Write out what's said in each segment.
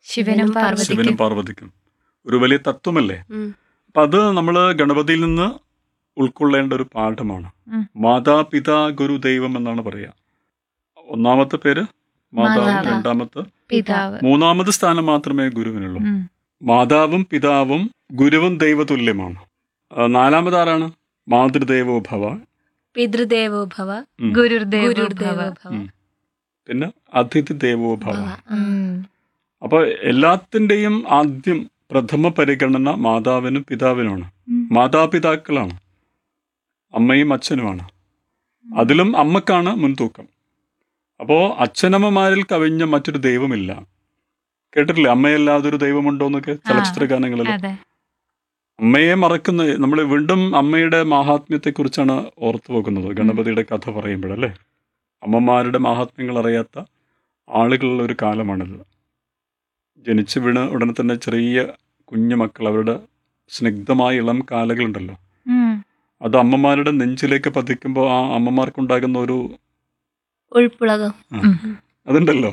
ശിവനും പാർവതിക്കും ശിവനും പാർവതിക്കും ഒരു വലിയ തത്വമല്ലേ ഉം. അപ്പം അത് നമ്മൾ ഗണപതിയിൽ നിന്ന് ഉൾക്കൊള്ളേണ്ട ഒരു പാഠമാണ് ഉം. മാതാപിതാ ഗുരു ദൈവം എന്നാണ് പറയുക ഒന്നാമത്തെ പേര് മാതാവ് മാതാവ്. രണ്ടാമത്തെ പിതാവ് മൂന്നാമത് സ്ഥാനം മാത്രമേ ഗുരുവിനുള്ളൂ ഉം. മാതാവും പിതാവും ഗുരുവും ദൈവതുല്യമാണ് ആ, നാലാമത് ആരാണ് മാതൃദേവോ ഭവ പിതൃദേവോ ഭവ ഉം. ഗുരുർദേവോ ഗുരുദേവോ ഭവ ഭവ ഉം. പിന്നെ അതിഥി ദേവോ ഭവ ഭവ. ഉം. അപ്പോൾ എല്ലാത്തിൻ്റെയും ആദ്യം പ്രഥമ പരിഗണന മാതാവിനും പിതാവിനുമാണ് ഉം. മാതാപിതാക്കളാണ് അമ്മയും അച്ഛനുമാണ് അതിലും അമ്മക്കാണ് മുൻതൂക്കം അപ്പോൾ അച്ഛനമ്മമാരിൽ കവിഞ്ഞ മറ്റൊരു ദൈവമില്ല കേട്ടിട്ടില്ലേ അമ്മയല്ലാതെ ഒരു ദൈവമുണ്ടോ എന്നൊക്കെ ചലച്ചിത്ര ഗാനങ്ങളിൽ അതെ അമ്മയെ മറക്കുന്ന നമ്മൾ വീണ്ടും അമ്മയുടെ മാഹാത്മ്യത്തെക്കുറിച്ചാണ് ഓർത്തു പോകുന്നത് ഗണപതിയുടെ കഥ പറയുമ്പോഴല്ലേ അമ്മമാരുടെ മാഹാത്മ്യങ്ങൾ അറിയാത്ത ആളുകളുള്ള ഒരു കാലമാണിത് ജനിച്ചു വീണ് ഉടനെ തന്നെ ചെറിയ കുഞ്ഞു മക്കൾ അവരുടെ സ്നിഗ്ധമായ ഇളം കാലകളുണ്ടല്ലോ ഉം. അത് അമ്മമാരുടെ നെഞ്ചിലേക്ക് പതിക്കുമ്പോൾ ആ അമ്മമാർക്കുണ്ടാകുന്ന ഒരു ഉൾപ്പുളകം ഉം. അതുണ്ടല്ലോ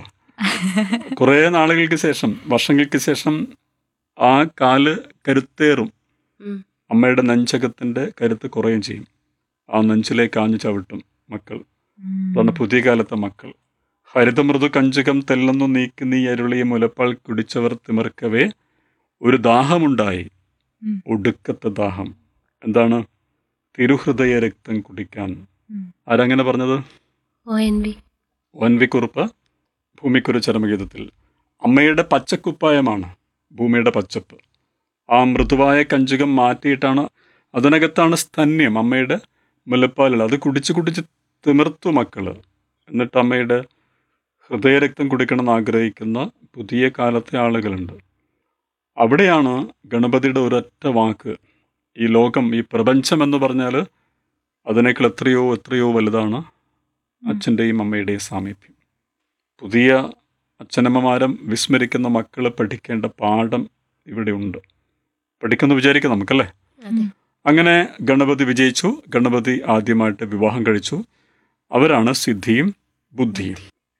കുറേ നാളുകൾക്ക് ശേഷം വർഷങ്ങൾക്ക് ശേഷം ആ കാല് കരുത്തേറും ഉം. അമ്മയുടെ നെഞ്ചകത്തിന്റെ കരുത്ത് കുറയുകയും ചെയ്യും ആ നെഞ്ചിലേക്ക് ആഞ്ഞു ചവിട്ടും മക്കൾ അതാണ് പുതിയ കാലത്തെ മക്കൾ ഹരിതമൃദു കഞ്ചകം തെല്ലെന്നു നീക്കി നീ അരുളിയ മുലപ്പാൽ കുടിച്ചവർ തിമിർക്കവേ ഒരു ദാഹമുണ്ടായി ഉം. ഒടുക്കത്തെ ദാഹം എന്താണ് തിരുഹൃദയ രക്തം കുടിക്കാൻ ഉം. ആരങ്ങനെ പറഞ്ഞത് ഒ എൻ വി വൻവിക്കുറുപ്പ് ഭൂമിക്കൊരു ചരമഗീതത്തിൽ അമ്മയുടെ പച്ചക്കുപ്പായമാണ് ഭൂമിയുടെ പച്ചപ്പ് ആ മൃദുവായ കഞ്ചുകം മാറ്റിയിട്ടാണ് അതിനകത്താണ് സ്തന്യം അമ്മയുടെ മുലപ്പാലുകൾ അത് കുടിച്ച് കുടിച്ച് തിമിർത്തു മക്കള് എന്നിട്ട് അമ്മയുടെ ഹൃദയരക്തം കുടിക്കണമെന്ന് ആഗ്രഹിക്കുന്ന പുതിയ കാലത്തെ ആളുകളുണ്ട് അവിടെയാണ് ഗണപതിയുടെ ഒരൊറ്റ വാക്ക് ഈ ലോകം ഈ പ്രപഞ്ചം എന്ന് പറഞ്ഞാൽ അതിനേക്കാൾ എത്രയോ എത്രയോ വലുതാണ് അച്ഛൻ്റെയും അമ്മയുടെയും സാമീപ്യം പുതിയ അച്ഛനമ്മമാരും വിസ്മരിക്കുന്ന മക്കൾ പഠിക്കേണ്ട പാഠം ഇവിടെ ഉണ്ട് പഠിക്കുന്നു വിചാരിക്കാം നമുക്കല്ലേ അതെ അങ്ങനെ ഗണപതി വിജയിച്ചു ഗണപതി ആദ്യമായിട്ട് വിവാഹം കഴിച്ചു അവരാണ് സിദ്ധിയും ബുദ്ധിയും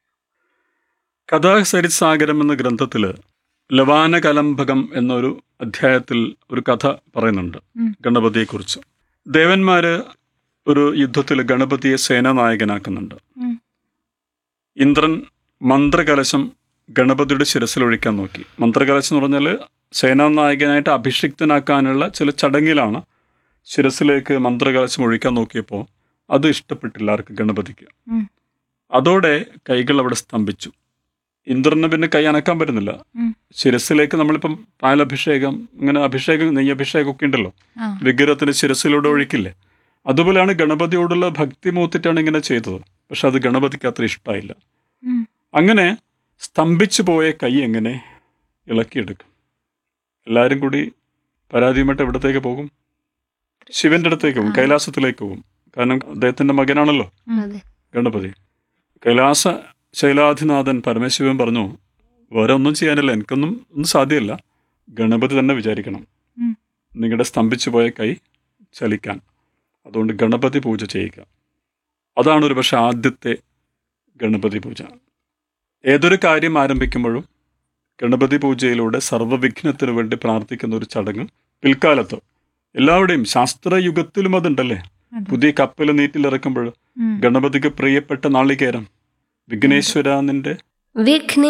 കഥാസരിസാഗരം എന്ന ഗ്രന്ഥത്തിൽ ലവാന കലംഭകം എന്നൊരു അധ്യായത്തിൽ ഒരു കഥ പറയുന്നുണ്ട് ഉം. ഗണപതിയെക്കുറിച്ച് ദേവന്മാര് ഒരു യുദ്ധത്തിൽ ഗണപതിയെ സേനാനായകനാക്കുന്നുണ്ട് ഉം. ഇന്ദ്രൻ മന്ത്രകലശം ഗണപതിയുടെ ശിരസിൽ ഒഴിക്കാൻ നോക്കി മന്ത്രകലശം എന്ന് പറഞ്ഞാൽ സേനാനായകനായിട്ട് അഭിഷിക്തനാക്കാനുള്ള ചില ചടങ്ങിലാണ് ശിരസിലേക്ക് മന്ത്രകലശം ഒഴിക്കാൻ നോക്കിയപ്പോൾ അത് ഇഷ്ടപ്പെട്ടില്ല ആർക്ക് ഗണപതിക്ക് ഉം. അതോടെ കൈകൾ അവിടെ സ്തംഭിച്ചു ഇന്ദ്രന് പിന്നെ കൈ അനക്കാൻ പറ്റുന്നില്ല ഉം. ശിരസിലേക്ക് നമ്മളിപ്പം പാലഭിഷേകം ഇങ്ങനെ അഭിഷേകം നെയ്യഭിഷേകം ഒക്കെ ഉണ്ടല്ലോ ആ. വിഗ്രഹത്തിന് ശിരസിലൂടെ ഒഴിക്കില്ലേ അതുപോലെയാണ് ഗണപതിയോടുള്ള ഭക്തി മൂത്തിട്ടാണ് ഇങ്ങനെ ചെയ്തത് പക്ഷെ അത് ഗണപതിക്ക് അത്ര ഇഷ്ടമായില്ല ഉം. അങ്ങനെ സ്തംഭിച്ചു പോയ കൈ എങ്ങനെ ഇളക്കിയെടുക്കും എല്ലാവരും കൂടി പരാതിയുമായിട്ട് എവിടത്തേക്ക് പോകും ശിവന്റെ അടുത്തേക്ക് പോകും ആ. കൈലാസത്തിലേക്ക് പോകും കാരണം അദ്ദേഹത്തിന്റെ മകനാണല്ലോ ഉം. അതെ ഗണപതി കൈലാസ ശൈലാധിനാഥൻ പരമശിവൻ പറഞ്ഞു വേറെ ഒന്നും ചെയ്യാനില്ല എനിക്കൊന്നും ഒന്നും സാധ്യമല്ല ഗണപതി തന്നെ വിചാരിക്കണം ഉം. നിങ്ങളുടെ സ്തംഭിച്ചു പോയ കൈ ചലിക്കാൻ അതുകൊണ്ട് ഗണപതി പൂജ ചെയ്യുക അതാണ് ഒരു പക്ഷെ ആദ്യത്തെ ഗണപതി പൂജ ഏതൊരു കാര്യം ആരംഭിക്കുമ്പോഴും ഗണപതി പൂജയിലൂടെ സർവ്വവിഘ്നത്തിനു വേണ്ടി പ്രാർത്ഥിക്കുന്ന ഒരു ചടങ്ങ് പിൽക്കാലത്ത് എല്ലാവരുടെയും ശാസ്ത്രയുഗത്തിലും അതുണ്ടല്ലേ അതെ. പുതിയ കപ്പൽ നീറ്റിലിറക്കുമ്പോൾ ഉം. ഗണപതിക്ക് പ്രിയപ്പെട്ട നാളികേരം വിഘ്നേശ്വര നിന്റെ വിഘ്ന